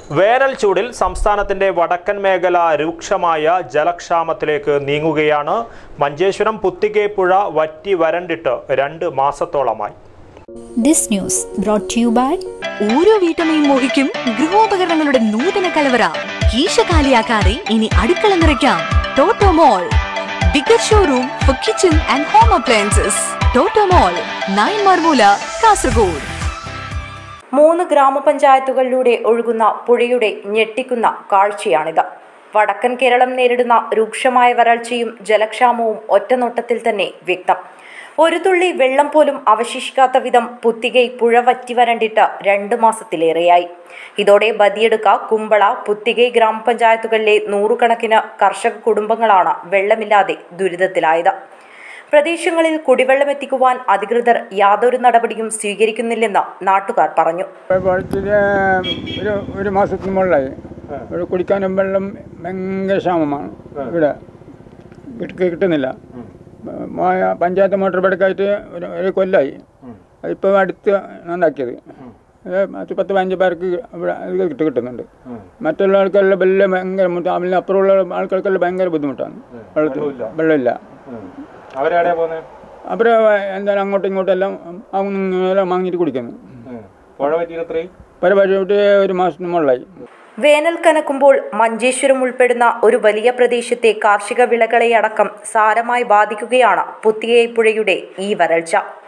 വേനൽ ചൂടിൽ സംസ്ഥാനത്തിന്റെ വടക്കൻ മേഖല രൂക്ഷമായ ജലക്ഷാമത്തിലേക്ക് നീങ്ങുകയാണ് മഞ്ചേശ്വരം പുത്തികെ പുഴ വറ്റി വരണ്ടിട്ട് രണ്ട് മാസത്തോളമായി This news brought to you by ഓരോ വീട്ടമ്മയും മോഹിക്കും ഗൃഹോപകരണങ്ങളുടെ നൂതന കലവറ കീശ കാലിയാക്കാതെ ഇനി അടുക്കള നിറയ്ക്കാം Toto mall bigger showroom for kitchen and home appliances Toto mall nine മാർമൂല കാസർഗോഡ് മൂന്ന് ഗ്രാമപഞ്ചായത്തുകളിലൂടെ ഒഴുകുന്ന പുഴയുടെ ഞെട്ടിക്കുന്ന കാഴ്ചയാണിത് വടക്കൻ കേരളം നേരിടുന്ന രൂക്ഷമായ വരൾച്ചയും ജലക്ഷാമവും ഒറ്റനോട്ടത്തിൽ തന്നെ വ്യക്തം ഒരു തുള്ളി വെള്ളം പോലും അവശേഷിക്കാത്ത വിധം പുത്തികൈ പുഴ വറ്റി വരണ്ടിട്ട് രണ്ട് മാസത്തിലേറെയായി ഇതോടെ ബദിയെടുക്ക കുമ്പള പുത്തികൈ ഗ്രാമപഞ്ചായത്തുകളിലെ നൂറുകണക്കിന് കർഷക കുടുംബങ്ങളാണ് വെള്ളമില്ലാതെ ദുരിതത്തിലായത് പ്രദേശങ്ങളിൽ കുടിവെള്ളം എത്തിക്കുവാൻ അധികൃതർ യാതൊരു നടപടിയും സ്വീകരിക്കുന്നില്ലെന്ന് നാട്ടുകാർ പറഞ്ഞു വെള്ളത്തിന് ഒരു ഒരു മാസത്തിന് മുകളിലായി ഇവിടെ കുടിക്കാനും വെള്ളം ഭയങ്കര ക്ഷാമമാണ് ഇവിടെ കിട്ട- കിട്ടുന്നില്ല മ- പഞ്ചായത്ത് മോട്ടോർ ബെഡക്കായിട്ട് ഒരു ഒരു കൊല്ലമായി അതിപ്പോൾ അടുത്ത് നന്നാക്കിയത് ഇത് പത്ത് പത്ത് പതിനഞ്ച് പേർക്ക് ഇവിടെ ഇത് കിട്ട കിട്ടുന്നുണ്ട് മറ്റുള്ള ആൾക്കാരെല്ലാം വലിയ ഭയങ്കര ബുദ്ധിമുട്ട് അതിന് അപ്പുറമുള്ള ആൾക്കാർക്കെല്ലാം ഭയങ്കര ബുദ്ധിമുട്ടാണ് വെള്ളത്തിൽ വെള്ളമില്ല അവരെവിടെയാ പോകുന്നത് അവർ എന്തായാലും അങ്ങോട്ടും ഇങ്ങോട്ടും എല്ലാം എല്ലാം വാങ്ങിയിട്ട് കുടിക്കുന്നു പുഴ പറ്റിയിത്രയും പരിപാടി ഒരു മാസത്തിന് മുകളിലായി വേനൽ കനക്കുമ്പോൾ മഞ്ചേശ്വരം ഉൾപ്പെടുന്ന ഒരു വലിയ പ്രദേശത്തെ കാർഷിക വിളകളെ അടക്കം സാരമായി ബാധിക്കുകയാണ് പുത്തിയൈ പുഴയുടെ ഈ വരൾച്ച